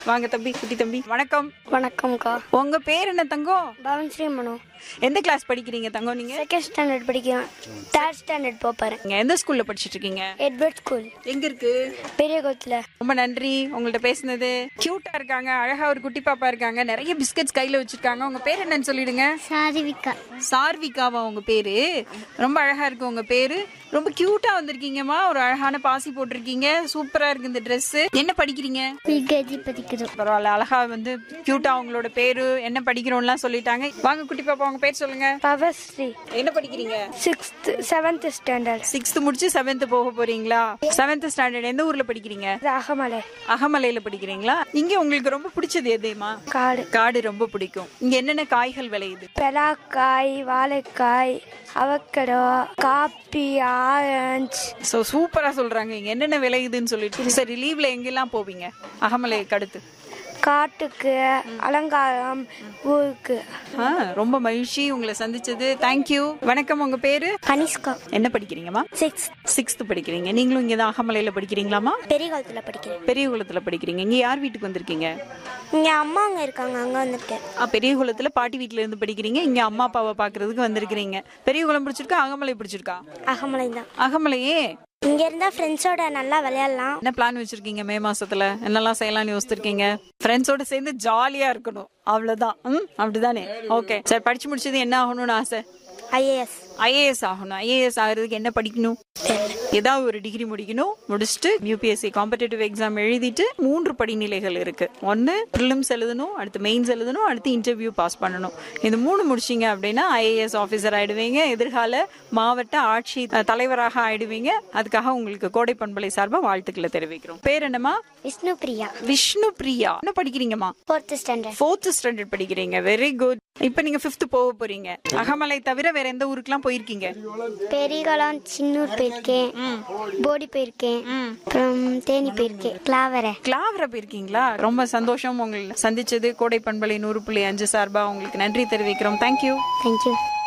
வாங்க தம்பி குட்டி தம்பி வணக்கம் வணக்கம்க்கா உங்க பேர் என்ன தங்கம் பவன் ஸ்ரீ மனு எந்த கிளாஸ் படிக்கிறீங்க தங்கம் நீங்க செகண்ட் ஸ்டாண்டர்ட் படிக்கிறேன் தேர்ட் ஸ்டாண்டர்ட் போகிறேன் நீங்க எந்த ஸ்கூல்ல படிச்சிட்டு இருக்கீங்க எட்வர்ட் ஸ்கூல் எங்க இருக்கு பெரிய கோத்தில் ரொம்ப நன்றி உங்கள்ட்ட பேசுனது கியூட்டா இருக்காங்க அழகா ஒரு குட்டி பாப்பா இருக்காங்க நிறைய பிஸ்கட்ஸ் கையில வச்சிருக்காங்க உங்க பேர் என்னன்னு சொல்லிடுங்க சாதிவிக்கா சார்விகாவா உங்க பேரு ரொம்ப அழகா இருக்கு உங்க பேரு ரொம்ப கியூட்டா வந்திருக்கீங்கம்மா ஒரு அழகான பாசி போட்டிருக்கீங்க சூப்பரா இருக்கு இந்த Dress என்ன படிக்கிறீங்க யூகேஜி படிக்கிறோம் பரவாயில்ல அழகா வந்து கியூட்டா உங்களோட பேரு என்ன படிக்கிறோம்லாம் சொல்லிட்டாங்க வாங்க குட்டி பாப்பா உங்க பேர் சொல்லுங்க பவஸ்ரீ என்ன படிக்கிறீங்க சிக்ஸ்த் செவன்த் ஸ்டாண்டர்ட் சிக்ஸ்த் முடிச்சு செவன்த் போக போறீங்களா செவன்த் ஸ்டாண்டர்ட் எந்த ஊர்ல படிக்கிறீங்க அகமலை அகமலையில படிக்கிறீங்களா இங்க உங்களுக்கு ரொம்ப பிடிச்சது எதுமா காடு காடு ரொம்ப பிடிக்கும் இங்க என்னென்ன காய்கள் விளையுது பெலாக்காய் வாழைக்காய் அவக்கடோ காப்பி ஆரஞ்சு ஸோ சூப்பரா சொல்றாங்க இங்க என்னென்ன விளையுதுன்னு சொல்லிட்டு சரி லீவ்ல எங்கெல்லாம் போவீங்க அகமலைக்கு அடுத்து காட்டுக்கு அலங்காரம் ஊருக்கு ஆ, ரொம்ப மகிழ்ச்சி உங்களை சந்திச்சது தேங்க்யூ வணக்கம் உங்க பேரு கனிஷ்கா என்ன படிக்கிறீங்கம்மா சிக்ஸ் சிக்ஸ்த் படிக்கிறீங்க நீங்களும் இங்க தான் அகமலையில படிக்கிறீங்களாமா பெரிய காலத்தில் படிக்கிறேன் பெரிய குளத்துல படிக்கிறீங்க இங்க யார் வீட்டுக்கு வந்திருக்கீங்க இங்கே அம்மா அங்கே இருக்காங்க அங்கே வந்திருக்கேன் ஆ, பெரிய குளத்துல பாட்டி வீட்ல இருந்து படிக்கிறீங்க இங்க அம்மா அப்பாவை பாக்குறதுக்கு வந்திருக்கிறீங்க பெரிய குளம் பிடிச்சிருக்கா அகமலை பிடிச்சிருக்கா அகமலை தான் அகமலையே இங்க இருந்தா ஃப்ரெண்ட்ஸோட நல்லா விளையாடலாம் என்ன பிளான் வச்சிருக்கீங்க மே மாசத்துல என்னெல்லாம் செய்யலாம்னு யோசிச்சிருக்கீங்க ஃப்ரெண்ட்ஸோட சேர்ந்து ஜாலியா இருக்கணும் அவ்வளவுதான் ம் அப்படிதானே ஓகே சரி படிச்சு முடிச்சது என்ன ஆகணும்னு ஆசை ஐஏஎஸ் ஐஏஎஸ் ஆகணும் ஐஏஎஸ் ஆகிறதுக்கு என்ன படிக்கணும் ஏதாவது ஒரு டிகிரி முடிக்கணும் முடிச்சுட்டு யூபிஎஸ்சி காம்படிட்டிவ் எக்ஸாம் எழுதிட்டு மூன்று படிநிலைகள் இருக்கு ஒன்னு ப்ரிலிம்ஸ் எழுதணும் அடுத்து மெயின்ஸ் எழுதணும் அடுத்து இன்டர்வியூ பாஸ் பண்ணணும் இது மூணு முடிச்சிங்க அப்படின்னா ஐஏஎஸ் ஆஃபீஸர் ஆயிடுவீங்க எதிர்கால மாவட்ட ஆட்சி அஹ், தலைவராக ஆயிடுவீங்க அதுக்காக உங்களுக்கு கோடை பண்பலை சார்பாக வாழ்த்துக்களை தெரிவிக்கிறோம் பேர் என்னம்மா விஷ்ணு பிரியா விஷ்ணு பிரியா என்ன படிக்கிறீங்கம்மா ஃபோர்த் ஸ்டாண்டர்ட் ஃபோர்த் ஸ்டாண்டர்ட் படிக்கிறீங்க வெரி குட் இப்போ நீங்க ஃபிஃப்த் போக போறீங்க அகமலை தவிர வேற எந்த ஊருக்குலாம் போயிருக்கீங்க பெரியகுளம் சின்னூர் போயிருக்கேன் போடி போயிருக்கேன் அப்புறம் தேனி போயிருக்கேன் கிளாவரை கிளாவர போயிருக்கீங்களா ரொம்ப சந்தோஷம் உங்களை சந்திச்சது கோடை பண்பலை நூறு புள்ளி அஞ்சு சார்பா உங்களுக்கு நன்றி தெரிவிக்கிறோம் தேங்க்யூ தேங்க்யூ